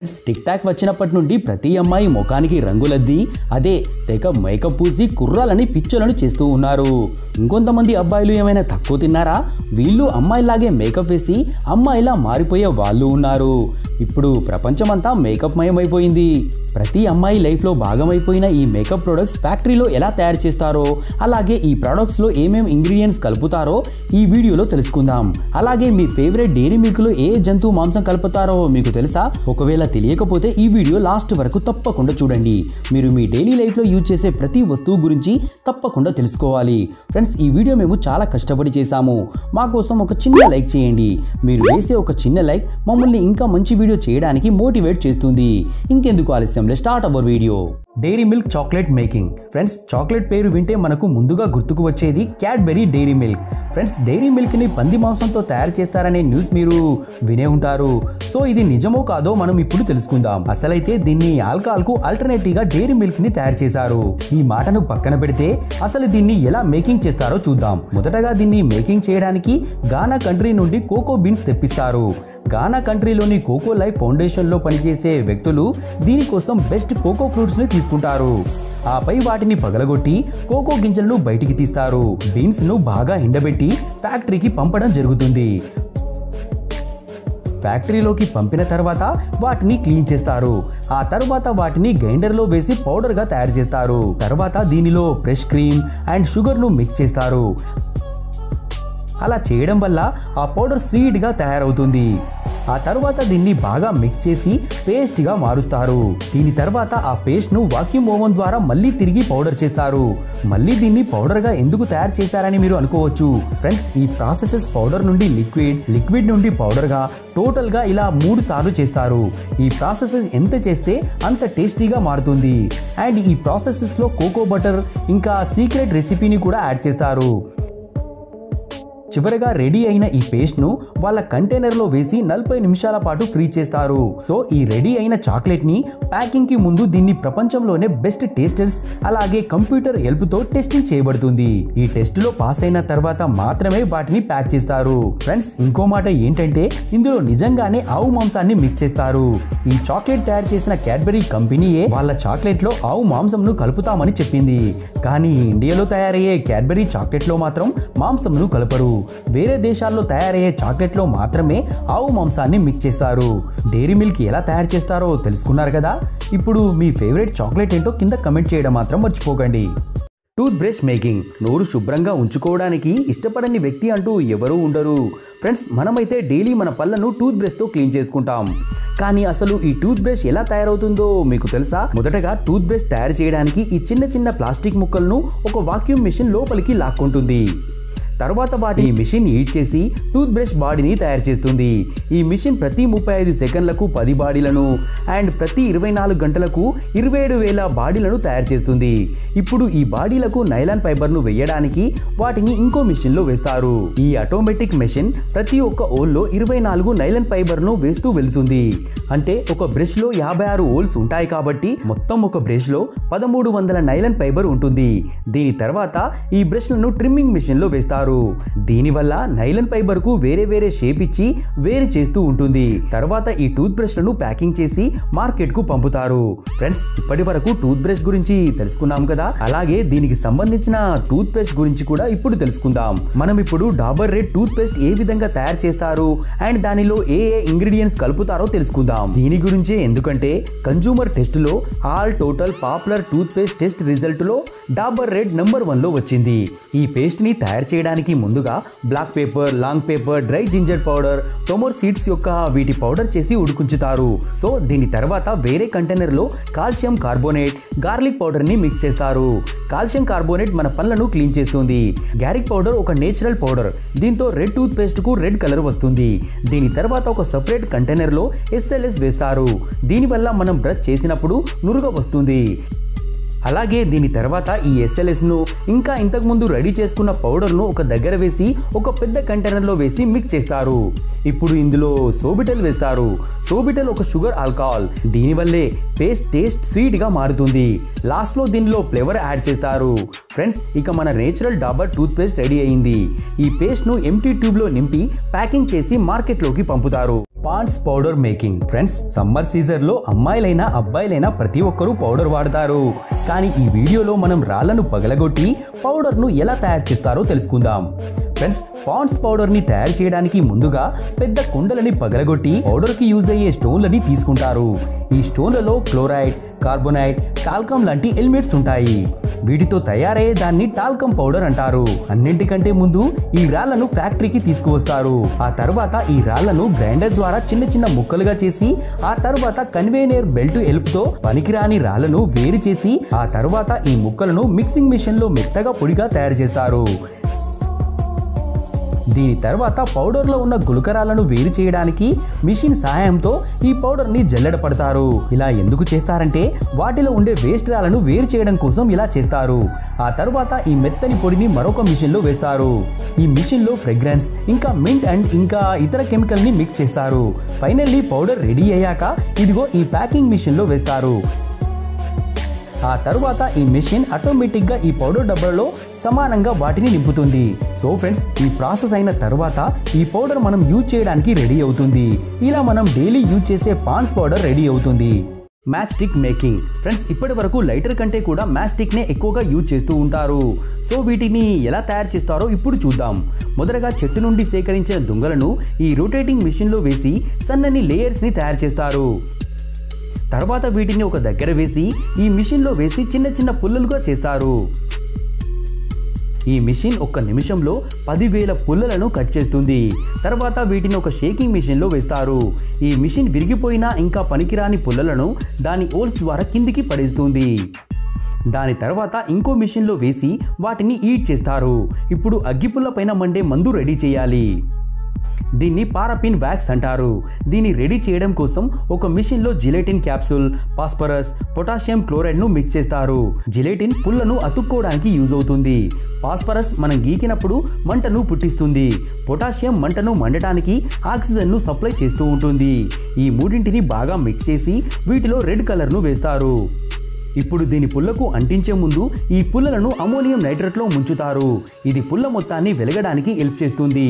tick talk వచ్చినప్పటి నుండి ప్రతి అమ్మాయి ముఖానికి రంగులద్ది అదే తెగ మేకప్ పూసి కుర్రాలని పిచ్చోలను చేస్తూ ఉన్నారు ఇంకొంతమంది అబ్బాయిలు ఏమైనా తక్కువ తిన్నారా వీళ్ళు అమ్మాయిలాగే మేకప్ వేసి అమ్మాయిలా మారిపోయే వాళ్ళు ఉన్నారు ఇప్పుడు ప్రపంచమంతా మేకప్ మయమైపోయింది ప్రతి అమ్మాయి లైఫ్లో భాగమైపోయిన ఈ మేకప్ ప్రొడక్ట్స్ ఫ్యాక్టరీలో ఎలా తయారు చేస్తారో అలాగే ఈ ప్రొడక్ట్స్లో ఏమేం ఇంగ్రీడియంట్స్ కలుపుతారో ఈ వీడియోలో తెలుసుకుందాం అలాగే మీ ఫేవరెట్ డైరీ మిల్క్లో ఏ జంతువు మాంసం కలుపుతారో మీకు తెలుసా ఒకవేళ తెలియకపోతే ఈ వీడియో లాస్ట్ వరకు తప్పకుండా చూడండి మీరు మీ డైలీ లైఫ్లో యూజ్ చేసే ప్రతి వస్తువు గురించి తప్పకుండా తెలుసుకోవాలి ఫ్రెండ్స్ ఈ వీడియో మేము చాలా కష్టపడి చేశాము మా కోసం ఒక చిన్న లైక్ చేయండి మీరు వేసే ఒక చిన్న లైక్ మమ్మల్ని ఇంకా మంచి వీడియో చేయడానికి మోటివేట్ చేస్తుంది ఇంకెందుకు ఆలస్యంలో start our video Dairy Milk chocolate making friends chocolate పేరు వింటే మనకు ముందుగా గుర్తుకు వచ్చేది Cadbury Dairy Milk friends Dairy మిల్క్ని పంది మాంసంతో తయారు చేస్తారనే న్యూస్ మీరు వినే ఉంటారు సో ఇది నిజమో కాదో మనం ఇప్పుడు తెలుసుకుందాం అసలైతే దీన్ని ఆల్కహాల్ కు ఆల్టర్నేటివ్ గా డైరీ మిల్క్ ని తయారు చేశారు ఈ మాటను పక్కన పెడితే అసలు దీన్ని ఎలా మేకింగ్ చేస్తారో చూద్దాం మొదటగా దీన్ని మేకింగ్ చేయడానికి గానా కంట్రీ నుండి కోకో బీన్స్ తెప్పిస్తారు గానా కంట్రీలోని కోకో లైఫ్ ఫౌండేషన్ లో పనిచేసే వ్యక్తులు దీనికోసం బెస్ట్ కోకో ఫ్రూట్స్ ని తీసుకుంటారు ఆపై వాటిని పగలగొట్టి కోకో గింజలను బయటికి తీస్తారు బీన్స్ ను బాగా ఎండబెట్టి ఫ్యాక్టరీకి పంపడం జరుగుతుంది ఫ్యాక్టరీలోకి పంపిన తర్వాత వాటిని క్లీన్ చేస్తారు ఆ తర్వాత వాటిని గ్రైండర్లో వేసి పౌడర్గా తయారు చేస్తారు తర్వాత దీనిలో ఫ్రెష్ క్రీమ్ అండ్ షుగర్ను మిక్స్ చేస్తారు అలా చేయడం వల్ల ఆ పౌడర్ స్వీట్గా తయారవుతుంది ఆ తర్వాత దీన్ని బాగా మిక్స్ చేసి పేస్ట్గా మారుస్తారు దీని తర్వాత ఆ పేస్ట్ను వాక్యూమ్ ఓవెన్ ద్వారా మళ్ళీ తిరిగి పౌడర్ చేస్తారు మళ్ళీ దీన్ని పౌడర్గా ఎందుకు తయారు చేశారని మీరు అనుకోవచ్చు ఫ్రెండ్స్ ఈ ప్రాసెసెస్ పౌడర్ నుండి లిక్విడ్ లిక్విడ్ నుండి పౌడర్గా టోటల్గా ఇలా మూడు సార్లు చేస్తారు ఈ ప్రాసెసెస్ ఎంత చేస్తే అంత టేస్టీగా మారుతుంది అండ్ ఈ ప్రాసెసెస్లో కోకో బటర్ ఇంకా సీక్రెట్ రెసిపీని కూడా యాడ్ చేస్తారు చివరగా రెడీ అయిన ఈ పేస్ట్ను వాళ్ళ కంటైనర్లో వేసి నలభై నిమిషాల పాటు ఫ్రీ చేస్తారు సో ఈ రెడీ అయిన చాక్లెట్ని ప్యాకింగ్కి ముందు దీన్ని ప్రపంచంలోనే బెస్ట్ టేస్టర్స్ అలాగే కంప్యూటర్ హెల్ప్తో టెస్టింగ్ చేయబడుతుంది ఈ టెస్ట్లో పాస్ అయిన తర్వాత మాత్రమే వాటిని ప్యాక్ చేస్తారు ఫ్రెండ్స్ ఇంకో మాట ఏంటంటే ఇందులో నిజంగానే ఆవు మాంసాన్ని మిక్స్ చేస్తారు ఈ చాక్లెట్ తయారు చేసిన క్యాడ్బరీ కంపెనీయే వాళ్ళ చాక్లెట్లో ఆవు మాంసంను కలుపుతామని చెప్పింది కానీ ఇండియాలో తయారయ్యే క్యాడ్బరీ చాక్లెట్లో మాత్రం మాంసంను కలపరు వేరే దేశాల్లో తయారయ్యే చాక్లెట్లో మాత్రమే ఆవు మాంసాన్ని మిక్స్ చేస్తారు డైరీ మిల్క్ ఎలా తయారు చేస్తారో తెలుసుకున్నారు కదా ఇప్పుడు మీ ఫేవరెట్ చాక్లెట్ ఏంటో కింద కమెంట్ చేయడం మాత్రం మర్చిపోకండి టూత్ బ్రష్ మేకింగ్ నోరు శుభ్రంగా ఉంచుకోవడానికి ఇష్టపడని వ్యక్తి అంటూ ఎవరూ ఉండరు ఫ్రెండ్స్ మనమైతే డైలీ మన పళ్ళను టూత్ బ్రష్తో క్లీన్ చేసుకుంటాం కానీ అసలు ఈ టూత్ బ్రష్ ఎలా తయారవుతుందో మీకు తెలుసా మొదటగా టూత్ బ్రష్ తయారు చేయడానికి ఈ చిన్న చిన్న ప్లాస్టిక్ ముక్కలను ఒక వాక్యూమ్ మిషన్ లోపలికి లాక్కుంటుంది తర్వాత వాటి మిషన్ హీట్ చేసి టూత్ బ్రష్ బాడీని తయారు చేస్తుంది ఈ మిషన్ ప్రతి ముప్పై ఐదు సెకండ్లకు పది బాడీలను అండ్ ప్రతి ఇరవై నాలుగు గంటలకు ఇరవై ఏడు వేల బాడీలను తయారు చేస్తుంది ఇప్పుడు ఈ బాడీలకు నైలాన్ ఫైబర్ను వేయడానికి వాటిని ఇంకో మిషన్లో వేస్తారు ఈ ఆటోమేటిక్ మెషిన్ ప్రతి ఒక్క ఓల్లో ఇరవై నాలుగు నైలాన్ ఫైబర్ను వేస్తూ వెళుతుంది అంటే ఒక బ్రష్లో యాభై ఆరు ఓల్స్ ఉంటాయి కాబట్టి మొత్తం ఒక బ్రష్లో పదమూడు వందల నైలాన్ ఫైబర్ ఉంటుంది దీని తర్వాత ఈ బ్రష్లను ట్రిమ్మింగ్ మిషన్లో వేస్తారు దీనివల్ల నైలన్ ఫైబర్ కు వేరే వేరే షేప్ ఇచ్చి వేరు చేస్తూ ఉంటుంది తర్వాత ఈ టూత్ బ్రష్ లను ప్యాకింగ్ చేసి మార్కెట్ కు పంపుతారు ఫ్రెండ్స్ ఇప్పటి వరకు టూత్ బ్రష్ గురించి తెలుసుకున్నాం కదా అలాగే దీనికి సంబంధించిన టూత్ పేస్ట్ గురించి కూడా ఇప్పుడు తెలుసుకుందాం మనం ఇప్పుడు డాబర్ రెడ్ టూత్ పేస్ట్ ఏ విధంగా తయారు చేస్తారు అండ్ దానిలో ఏ ఏ ఇంగ్రీడియంట్స్ కలుపుతారో తెలుసుకుందాం దీని గురించే ఎందుకంటే కన్జ్యూమర్ టెస్ట్ లో all total popular toothpaste test result లో డాబర్ రెడ్ నెంబర్ వన్ లో వచ్చింది ఈ పేస్ట్ ని తయారు చేయడానికి ముందుగా black pepper long pepper dry ginger powder turmeric seeds యొక్క వీటి పౌడర్ చేసి ఉడుకుంచుతారు సో దీని తర్వాత వేరే కంటైనర్ లో కాల్షియం కార్బోనేట్ గార్లిక్ పౌడర్ ని మిక్స్ చేస్తారు కాల్షియం కార్బోనేట్ మన పళ్ళను క్లీన్ చేస్తుంది గ్యారిక్ పౌడర్ ఒక నేచురల్ పౌడర్ దీంతో రెడ్ టూత్ పేస్ట్ కు రెడ్ కలర్ వస్తుంది దీని తర్వాత ఒక సపరేట్ కంటైనర్ లో ఎస్ఎల్ఎస్ వేస్తారు దీనివల్ల మనం బ్రష్ చేసినప్పుడు నురుగ వస్తుంది అలాగే దీని తర్వాత ఈ ఎస్ఎల్ఎస్ను ఇంకా ఇంతకుముందు రెడీ చేసుకున్న పౌడర్ను ఒక దగ్గర వేసి ఒక పెద్ద కంటైనర్లో వేసి మిక్స్ చేస్తారు ఇప్పుడు ఇందులో సోబిటల్ వేస్తారు సోబిటల్ ఒక షుగర్ ఆల్కహాల్ దీనివల్లే పేస్ట్ టేస్ట్ స్వీట్గా మారుతుంది లాస్ట్లో దీనిలో ఫ్లేవర్ యాడ్ చేస్తారు ఫ్రెండ్స్ ఇక మన natural Dabur toothpaste ready అయింది ఈ పేస్ట్ను ఎంటీ ట్యూబ్లో నింపి ప్యాకింగ్ చేసి మార్కెట్లోకి పంపుతారు Pond's powder making friends summer season లో అమ్మాయిలైనా అబ్బాయిలైనా ప్రతి ఒక్కరూ పౌడర్ వాడతారు కానీ ఈ వీడియోలో మనం రాళ్లను పగలగొట్టి పౌడర్ ను ఎలా తయారు చేస్తారో తెలుసుకుందాం ఫ్రెండ్స్ పాండ్స్ పౌడర్ ని తయారు చేయడానికి ముందుగా పెద్ద కుండలని పగలగొట్టి పౌడర్ కి యూజ్ అయ్యే స్టోన్లని తీసుకుంటారు ఈ స్టోన్లలో క్లోరైడ్ కార్బోనైడ్ టాల్కమ్ లాంటి ఎలిమెంట్స్ ఉంటాయి వీటితో తయారయ్యే దాన్ని టాల్కమ్ పౌడర్ అంటారు అన్నింటికంటే ముందు ఈ రాళ్లను ఫ్యాక్టరీకి తీసుకువస్తారు ఆ తర్వాత ఈ రాళ్లను గ్రైండర్ ద్వారా చిన్న చిన్న ముక్కలుగా చేసి ఆ తర్వాత కన్వేనియర్ బెల్ట్ ఎలుపుతో పనికిరాని రాళ్లను వేరు చేసి ఆ తర్వాత ఈ ముక్కలను మిక్సింగ్ మిషన్ లో మెత్తగా పొడిగా తయారు చేస్తారు దీని తర్వాత పౌడర్లో ఉన్న గులకరాలను వేరు చేయడానికి మిషన్ సహాయంతో ఈ పౌడర్ని జల్లెడ పడతారు ఇలా ఎందుకు చేస్తారంటే వాటిలో ఉండే వేస్ట్ రాలను వేరు చేయడం కోసం ఇలా చేస్తారు ఆ తర్వాత ఈ మెత్తని పొడిని మరొక మిషన్లో వేస్తారు ఈ మిషన్లో ఫ్రెగ్రెన్స్ ఇంకా మింట్ అండ్ ఇంకా ఇతర కెమికల్ని మిక్స్ చేస్తారు ఫైనల్లీ పౌడర్ రెడీ అయ్యాక ఇదిగో ఈ ప్యాకింగ్ మిషన్లో వేస్తారు ఆ తరువాత ఈ మెషిన్ ఆటోమేటిక్గా ఈ పౌడర్ డబ్బాలో సమానంగా వాటిని నింపుతుంది సో ఫ్రెండ్స్ ఈ ప్రాసెస్ అయిన తర్వాత ఈ పౌడర్ మనం యూజ్ చేయడానికి రెడీ అవుతుంది ఇలా మనం డైలీ యూజ్ చేసే పాన్స్ పౌడర్ రెడీ అవుతుంది మ్యాచ్ స్టిక్ మేకింగ్ ఫ్రెండ్స్ ఇప్పటి వరకు లైటర్ కంటే కూడా మ్యాచ్ స్టిక్నే ఎక్కువగా యూజ్ చేస్తూ ఉంటారు సో వీటిని ఎలా తయారు చేస్తారో ఇప్పుడు చూద్దాం మొదటగా చెట్టు నుండి సేకరించిన దుంగలను ఈ రొటేటింగ్ మిషన్లో వేసి సన్నని లేయర్స్ని తయారు చేస్తారు తర్వాత వీటిని ఒక దగ్గర వేసి ఈ మిషన్లో వేసి చిన్న చిన్న పుల్లలుగా చేస్తారు ఈ మిషన్ ఒక్క నిమిషంలో పదివేల పుల్లలను కట్ చేస్తుంది తర్వాత వీటిని ఒక షేకింగ్ మిషన్లో వేస్తారు ఈ మిషన్ విరిగిపోయిన ఇంకా పనికిరాని పుల్లలను దాని ఓల్స్ ద్వారా కిందికి పడేస్తుంది దాని తర్వాత ఇంకో మిషన్లో వేసి వాటిని ఈట్ చేస్తారు ఇప్పుడు అగ్గిపుల్ల పైన మండే మందు రెడీ చేయాలి దీన్ని పారాపిన్ వ్యాక్స్ అంటారు దీన్ని రెడీ చేయడం కోసం ఒక మిషన్లో జిలెటిన్ క్యాప్సూల్ పాస్పరస్ పొటాషియం క్లోరైడ్ను మిక్స్ చేస్తారు జిలెటిన్ పుల్లను అతుక్కోవడానికి యూజ్ అవుతుంది పాస్పరస్ మనం గీకినప్పుడు మంటను పుట్టిస్తుంది పొటాషియం మంటను మండటానికి ఆక్సిజన్ను సప్లై చేస్తూ ఉంటుంది ఈ మూడింటిని బాగా మిక్స్ చేసి వీటిలో రెడ్ కలర్ను వేస్తారు ఇప్పుడు దీని పుల్లకు అంటించే ముందు ఈ పుల్లలను అమోనియం నైట్రేట్లో ముంచుతారు ఇది పుల్ల మొత్తాన్ని వెలగడానికి హెల్ప్ చేస్తుంది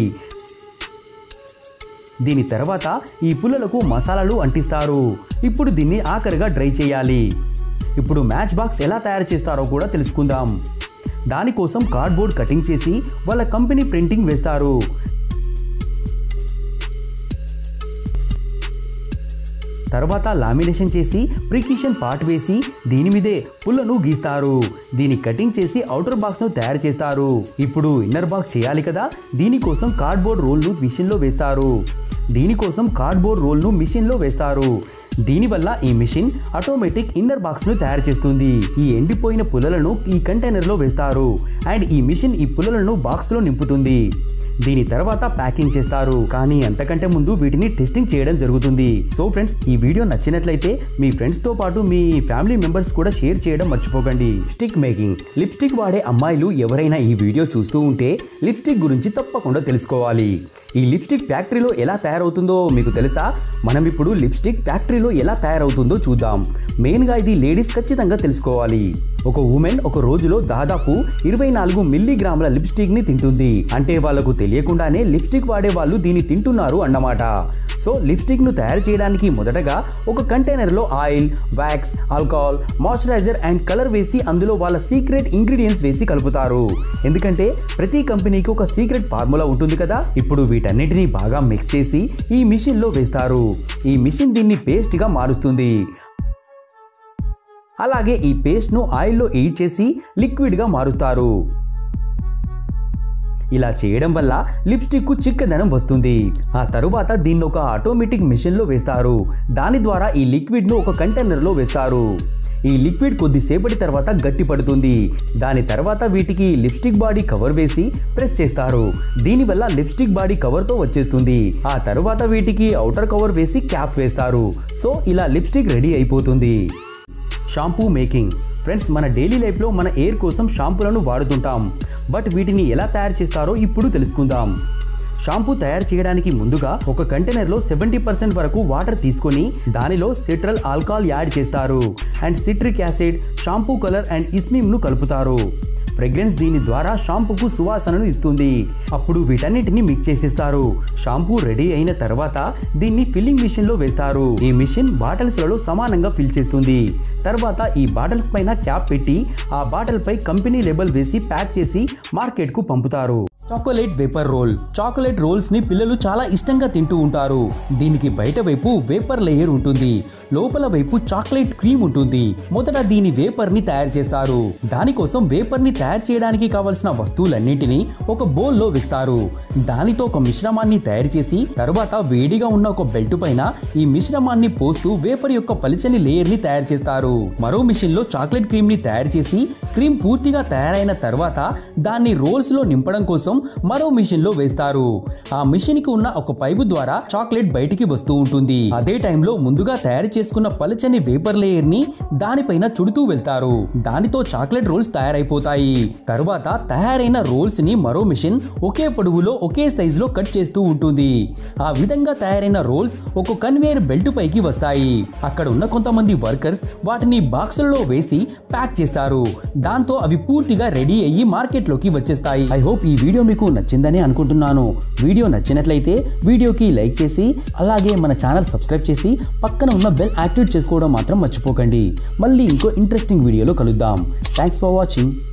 దీని తర్వాత ఈ పుల్లలకు మసాలాలు అంటిస్తారు ఇప్పుడు దీన్ని ఆఖరిగా డ్రై చేయాలి ఇప్పుడు మ్యాచ్ బాక్స్ ఎలా తయారు చేస్తారో కూడా తెలుసుకుందాం దానికోసం కార్డ్బోర్డ్ కటింగ్ చేసి వాళ్ళ కంపెనీ ప్రింటింగ్ వేస్తారు తర్వాత లామినేషన్ చేసి ప్రికిషన్ పార్ట్ వేసి దీని మీదే పుల్లను గీస్తారు దీని కటింగ్ చేసి అవుటర్ బాక్స్ను తయారు చేస్తారు ఇప్పుడు ఇన్నర్ బాక్స్ చేయాలి కదా దీనికోసం కార్డ్బోర్డ్ రోల్ను మిషన్లో వేస్తారు దీనికోసం కార్డ్బోర్డ్ రోల్ను మిషన్లో వేస్తారు దీనివల్ల ఈ మిషన్ ఆటోమేటిక్ ఇన్నర్ బాక్స్ను తయారు చేస్తుంది ఈ ఎండిపోయిన పుల్లలను ఈ కంటైనర్లో వేస్తారు అండ్ ఈ మిషన్ ఈ పుల్లలను బాక్స్లో నింపుతుంది దీని తర్వాత ప్యాకింగ్ చేస్తారు కానీ అంతకంటే ముందు వీటిని టెస్టింగ్ చేయడం జరుగుతుంది సో ఫ్రెండ్స్ ఈ వీడియో నచ్చినట్లయితే మీ ఫ్రెండ్స్ తో పాటు మీ ఫ్యామిలీ మెంబర్స్ కూడా షేర్ చేయడం మర్చిపోకండి స్టిక్ మేకింగ్ లిప్స్టిక్ వాడే అమ్మాయిలు ఎవరైనా ఈ వీడియో చూస్తూ ఉంటే లిప్స్టిక్ గురించి తప్పకుండా తెలుసుకోవాలి ఈ లిప్స్టిక్ ఫ్యాక్టరీలో ఎలా తయారవుతుందో మీకు తెలుసా మనం ఇప్పుడు లిప్స్టిక్ ఫ్యాక్టరీలో ఎలా తయారవుతుందో చూద్దాం మెయిన్గా ఇది లేడీస్ ఖచ్చితంగా తెలుసుకోవాలి ఒక ఉమెన్ ఒక రోజులో దాదాపు ఇరవై నాలుగు మిల్లీగ్రాముల లిప్స్టిక్ ని తింటుంది అంటే వాళ్ళకు తెలియకుండానే లిప్స్టిక్ వాడే వాళ్ళు దీన్ని తింటున్నారు అన్నమాట సో లిప్స్టిక్ ను తయారు చేయడానికి మొదటగా ఒక కంటైనర్ లో oil wax alcohol moisturiser and colour వేసి అందులో వాళ్ళ సీక్రెట్ ఇంగ్రీడియంట్స్ వేసి కలుపుతారు ఎందుకంటే ప్రతి కంపెనీకి ఒక సీక్రెట్ ఫార్ములా ఉంటుంది కదా ఇప్పుడు వీటన్నిటిని బాగా మిక్స్ చేసి ఈ మిషన్ లో వేస్తారు ఈ మిషన్ దీన్ని పేస్ట్ గా మారుస్తుంది అలాగే ఈ పేస్ట్ను ఆయిల్లో ఎయిట్ చేసి లిక్విడ్గా మారుస్తారు ఇలా చేయడం వల్ల లిప్స్టిక్కు చిక్కదనం వస్తుంది ఆ తరువాత దీన్ని ఒక ఆటోమేటిక్ మిషన్లో వేస్తారు దాని ద్వారా ఈ లిక్విడ్ను ఒక కంటైనర్లో వేస్తారు ఈ లిక్విడ్ కొద్దిసేపటి తర్వాత గట్టి పడుతుంది దాని తర్వాత వీటికి లిప్స్టిక్ బాడీ కవర్ వేసి ప్రెస్ చేస్తారు దీనివల్ల లిప్స్టిక్ బాడీ కవర్తో వచ్చేస్తుంది ఆ తరువాత వీటికి అవుటర్ కవర్ వేసి క్యాప్ వేస్తారు సో ఇలా లిప్స్టిక్ రెడీ అయిపోతుంది షాంపూ మేకింగ్ ఫ్రెండ్స్ మన డైలీ లైఫ్లో మన ఎయిర్ కోసం షాంపూలను వాడుతుంటాం బట్ వీటిని ఎలా తయారు చేస్తారో ఇప్పుడు తెలుసుకుందాం షాంపూ తయారు చేయడానికి ముందుగా ఒక కంటైనర్లో సెవెంటీ పర్సెంట్ వరకు వాటర్ తీసుకొని దానిలో సిట్రల్ ఆల్కహాల్ యాడ్ చేస్తారు and citric acid shampoo colour and ఇస్మీమ్ను కలుపుతారు ఫ్రెగ్రెన్స్ దీని ద్వారా షాంపూకు సువాసనను ఇస్తుంది అప్పుడు వీటన్నిటిని మిక్స్ చేసేస్తారు షాంపూ రెడీ అయిన తర్వాత దీన్ని ఫిల్లింగ్ మిషన్ లో వేస్తారు ఈ మిషన్ బాటిల్స్ లలో సమానంగా ఫిల్ చేస్తుంది తర్వాత ఈ బాటిల్స్ పైన క్యాప్ పెట్టి ఆ బాటిల్ పై కంపెనీ లేబుల్ వేసి ప్యాక్ చేసి మార్కెట్ కు పంపుతారు chocolate wafer roll chocolate rolls ని పిల్లలు చాలా ఇష్టంగా తింటూ ఉంటారు దీనికి బయట వైపు వేపర్ లేయర్ ఉంటుంది లోపల వైపు చాక్లెట్ క్రీమ్ ఉంటుంది మొదట దీని వేపర్ ని తయారు చేస్తారు దానికోసం వేపర్ ని తయారు చేయడానికి కావలసిన వస్తువులన్నింటినీ ఒక బౌల్ లో వేస్తారు దానితో ఒక మిశ్రమాన్ని తయారు చేసి తర్వాత వేడిగా ఉన్న ఒక బెల్ట్ పైన ఈ మిశ్రమాన్ని పోస్తూ వేపర్ యొక్క పలిచని లేయర్ ని తయారు చేస్తారు మరో మిషన్ లో చాక్లెట్ క్రీమ్ ని తయారు చేసి క్రీమ్ పూర్తిగా తయారైన తర్వాత దాన్ని రోల్స్ లో నింపడం కోసం మరో మిషన్ లో వేస్తారు ఆ మిషన్ కి ఉన్న ఒక పైపు ద్వారా చాక్లెట్ బయటికి వస్తూ ఉంటుంది అదే టైంలో ముందుగా తయారు చేసుకున్న పలుచని వేపర్ లేయర్ ని దానిపైన చుడుతూ వెళ్తారు దానితో చాక్లెట్ రోల్స్ తయారైపోతాయి తర్వాత తయారైన రోల్స్ ని మరో మిషన్ ఒకే పొడవులో ఒకే సైజ్ లో కట్ చేస్తూ ఉంటుంది ఆ విధంగా తయారైన రోల్స్ ఒక కన్వేయర్ బెల్ట్ పైకి వస్తాయి అక్కడ ఉన్న కొంతమంది వర్కర్స్ వాటిని బాక్సులలో వేసి ప్యాక్ చేస్తారు దాంతో అవి పూర్తిగా రెడీ అయ్యి మార్కెట్లోకి వచ్చేస్తాయి ఐ హోప్ ఈ వీడియో మీకు నచ్చిందని అనుకుంటున్నాను వీడియో నచ్చినట్లయితే వీడియోకి లైక్ చేసి అలాగే మన ఛానల్ సబ్స్క్రైబ్ చేసి పక్కన ఉన్న బెల్ యాక్టివేట్ చేసుకోవడం మాత్రం మర్చిపోకండి మళ్ళీ ఇంకో ఇంట్రెస్టింగ్ వీడియోలో కలుద్దాం థ్యాంక్స్ ఫర్ వాచింగ్